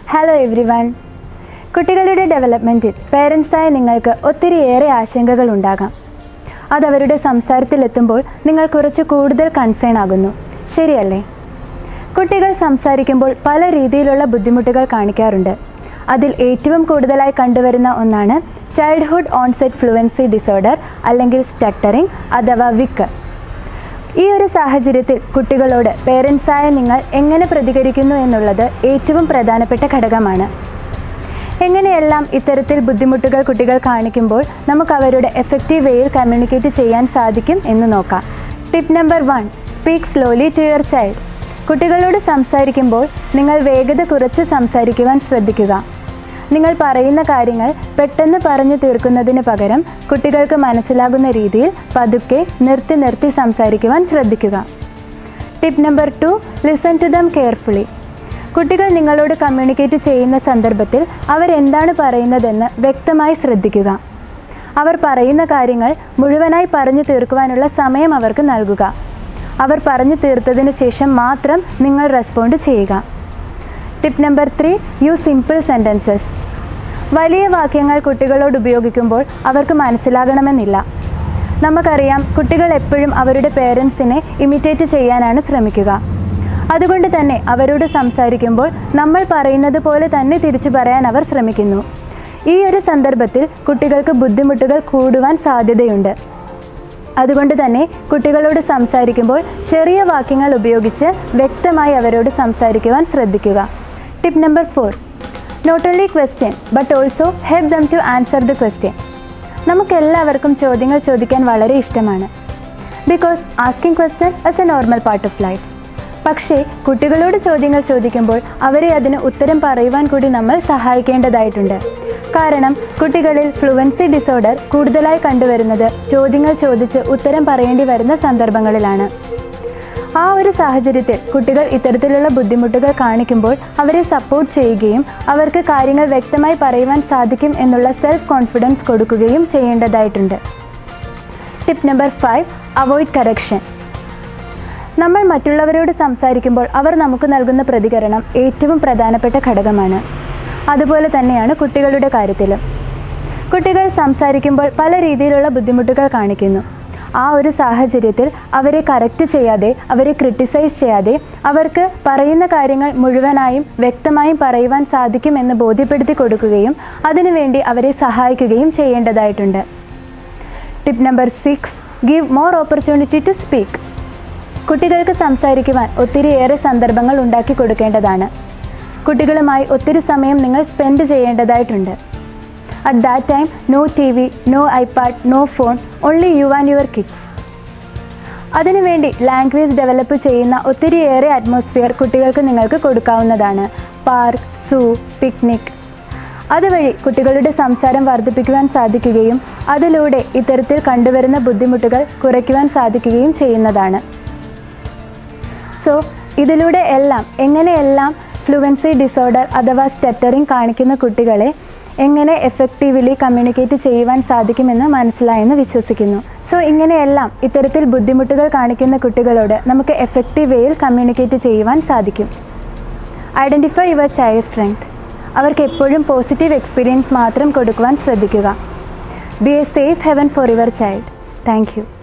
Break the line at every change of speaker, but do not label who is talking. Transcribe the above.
hello every one കുട്ടികളുടെ ഡെവലപ്മെൻറ്റിൽ പേരൻസായ നിങ്ങൾക്ക് ഒത്തിരിയേറെ ആശങ്കകൾ ഉണ്ടാകാം അതവരുടെ സംസാരത്തിലെത്തുമ്പോൾ നിങ്ങൾ കുറച്ച് കൂടുതൽ കൺസേൺ ആകുന്നു ശരിയല്ലേ കുട്ടികൾ സംസാരിക്കുമ്പോൾ പല രീതിയിലുള്ള ബുദ്ധിമുട്ടുകൾ കാണിക്കാറുണ്ട് അതിൽ ഏറ്റവും കൂടുതലായി കണ്ടുവരുന്ന ഒന്നാണ് ചൈൽഡ്ഹുഡ് ഓൺസെറ്റ് ഫ്ലുവൻസി ഡിസോർഡർ അല്ലെങ്കിൽ സ്റ്റട്ടറിംഗ് അഥവാ വിക്ക് ഈ ഒരു സാഹചര്യത്തിൽ കുട്ടികളോട് പേരൻസായ നിങ്ങൾ എങ്ങനെ പ്രതികരിക്കുന്നു എന്നുള്ളത് ഏറ്റവും പ്രധാനപ്പെട്ട ഘടകമാണ് എങ്ങനെയെല്ലാം ഇത്തരത്തിൽ ബുദ്ധിമുട്ടുകൾ കുട്ടികൾ കാണിക്കുമ്പോൾ നമുക്ക് അവരുടെ എഫക്റ്റീവ് വേയിൽ കമ്മ്യൂണിക്കേറ്റ് ചെയ്യാൻ സാധിക്കും എന്ന് നോക്കാം tip number one speak slowly to your child കുട്ടികളോട് സംസാരിക്കുമ്പോൾ നിങ്ങൾ വേഗത കുറച്ച് സംസാരിക്കുവാൻ ശ്രദ്ധിക്കുക നിങ്ങൾ പറയുന്ന കാര്യങ്ങൾ പെട്ടെന്ന് പറഞ്ഞു തീർക്കുന്നതിന് പകരം കുട്ടികൾക്ക് മനസ്സിലാകുന്ന രീതിയിൽ പതുക്കെ നിർത്തി നിർത്തി സംസാരിക്കുവാൻ ശ്രദ്ധിക്കുക tip number two listen to them carefully കുട്ടികൾ നിങ്ങളോട് കമ്മ്യൂണിക്കേറ്റ് ചെയ്യുന്ന സന്ദർഭത്തിൽ അവരെന്താണ് പറയുന്നതെന്ന് വ്യക്തമായി ശ്രദ്ധിക്കുക അവർ പറയുന്ന കാര്യങ്ങൾ മുഴുവനായി പറഞ്ഞു തീർക്കുവാനുള്ള സമയം അവർക്ക് നൽകുക അവർ പറഞ്ഞു തീർത്തതിന് ശേഷം മാത്രം നിങ്ങൾ റെസ്പോണ്ട് ചെയ്യുക tip number three use simple sentences വലിയ വാക്യങ്ങൾ കുട്ടികളോട് ഉപയോഗിക്കുമ്പോൾ അവർക്ക് മനസ്സിലാകണമെന്നില്ല നമുക്കറിയാം കുട്ടികൾ എപ്പോഴും അവരുടെ പേരൻസിനെ ഇമിറ്റേറ്റ് ചെയ്യാനാണ് ശ്രമിക്കുക അതുകൊണ്ട് തന്നെ അവരോട് സംസാരിക്കുമ്പോൾ നമ്മൾ പറയുന്നത് പോലെ തന്നെ തിരിച്ചു പറയാൻ അവർ ശ്രമിക്കുന്നു ഈ ഒരു സന്ദർഭത്തിൽ കുട്ടികൾക്ക് ബുദ്ധിമുട്ടുകൾ കൂടുവാൻ സാധ്യതയുണ്ട് അതുകൊണ്ട് തന്നെ കുട്ടികളോട് സംസാരിക്കുമ്പോൾ ചെറിയ വാക്യങ്ങൾ ഉപയോഗിച്ച് വ്യക്തമായി അവരോട് സംസാരിക്കുവാൻ ശ്രദ്ധിക്കുക tip number four not only question but also help them to answer the question നമുക്കെല്ലാവർക്കും ചോദ്യങ്ങൾ ചോദിക്കാൻ വളരെ ഇഷ്ടമാണ് because asking question as a normal part of life പക്ഷേ കുട്ടികളോട് ചോദ്യങ്ങൾ ചോദിക്കുമ്പോൾ അവരെ അതിന് ഉത്തരം പറയുവാൻ കൂടി നമ്മൾ സഹായിക്കേണ്ടതായിട്ടുണ്ട് കാരണം കുട്ടികളിൽ ഫ്ലുവൻസി ഡിസോർഡർ കൂടുതലായി കണ്ടുവരുന്നത് ചോദ്യങ്ങൾ ചോദിച്ച് ഉത്തരം പറയേണ്ടി വരുന്ന സന്ദർഭങ്ങളിലാണ് ആ ഒരു സാഹചര്യത്തിൽ കുട്ടികൾ ഇത്തരത്തിലുള്ള ബുദ്ധിമുട്ടുകൾ കാണിക്കുമ്പോൾ അവരെ സപ്പോർട്ട് ചെയ്യുകയും അവർക്ക് കാര്യങ്ങൾ വ്യക്തമായി പറയുവാൻ സാധിക്കും എന്നുള്ള സെൽഫ് കോൺഫിഡൻസ് കൊടുക്കുകയും ചെയ്യേണ്ടതായിട്ടുണ്ട് tip number five avoid correction നമ്മൾ മറ്റുള്ളവരോട് സംസാരിക്കുമ്പോൾ അവർ നമുക്ക് നൽകുന്ന പ്രതികരണം ഏറ്റവും പ്രധാനപ്പെട്ട ഘടകമാണ് അതുപോലെ തന്നെയാണ് കുട്ടികളുടെ കാര്യത്തിലും കുട്ടികൾ സംസാരിക്കുമ്പോൾ പല രീതിയിലുള്ള ബുദ്ധിമുട്ടുകൾ കാണിക്കുന്നു ആ ഒരു സാഹചര്യത്തിൽ അവരെ കറക്റ്റ് ചെയ്യാതെ അവരെ ക്രിട്ടിസൈസ് ചെയ്യാതെ അവർക്ക് പറയുന്ന കാര്യങ്ങൾ മുഴുവനായും വ്യക്തമായും പറയുവാൻ സാധിക്കുമെന്ന് ബോധ്യപ്പെടുത്തി കൊടുക്കുകയും അതിനുവേണ്ടി അവരെ സഹായിക്കുകയും ചെയ്യേണ്ടതായിട്ടുണ്ട് tip number six give more opportunity to speak കുട്ടികൾക്ക് സംസാരിക്കുവാൻ ഒത്തിരിയേറെ സന്ദർഭങ്ങൾ ഉണ്ടാക്കി കൊടുക്കേണ്ടതാണ് കുട്ടികളുമായി ഒത്തിരി സമയം നിങ്ങൾ സ്പെൻഡ് ചെയ്യേണ്ടതായിട്ടുണ്ട് at that time no T V no iPad no phone only you and your kids അതിനുവേണ്ടി ലാംഗ്വേജ് ഡെവലപ്പ് ചെയ്യുന്ന ഒത്തിരിയേറെ അറ്റ്മോസ്ഫിയർ കുട്ടികൾക്ക് നിങ്ങൾക്ക് കൊടുക്കാവുന്നതാണ് പാർക്ക് സൂ പിക്നിക് അതുവഴി കുട്ടികളുടെ സംസാരം വർദ്ധിപ്പിക്കുവാൻ സാധിക്കുകയും അതിലൂടെ ഇത്തരത്തിൽ കണ്ടുവരുന്ന ബുദ്ധിമുട്ടുകൾ കുറയ്ക്കുവാൻ സാധിക്കുകയും ചെയ്യുന്നതാണ് സോ ഇതിലൂടെ എല്ലാം എങ്ങനെയെല്ലാം ഫ്ലുവൻസി ഡിസോർഡർ അഥവാ സ്റ്റട്ടറിങ് കാണിക്കുന്ന കുട്ടികളെ എങ്ങനെ എഫക്റ്റീവ്ലി കമ്മ്യൂണിക്കേറ്റ് ചെയ്യുവാൻ സാധിക്കുമെന്ന് മനസ്സിലായെന്ന് വിശ്വസിക്കുന്നു സോ ഇങ്ങനെയെല്ലാം ഇത്തരത്തിൽ ബുദ്ധിമുട്ടുകൾ കാണിക്കുന്ന കുട്ടികളോട് നമുക്ക് എഫക്റ്റീവ് വേയിൽ കമ്മ്യൂണിക്കേറ്റ് ചെയ്യുവാൻ സാധിക്കും ഐഡൻറ്റിഫൈ യുവർ ചൈൽഡ് സ്ട്രെങ്ത് അവർക്ക് എപ്പോഴും പോസിറ്റീവ് എക്സ്പീരിയൻസ് മാത്രം കൊടുക്കുവാൻ ശ്രദ്ധിക്കുക be a safe haven for your child thank U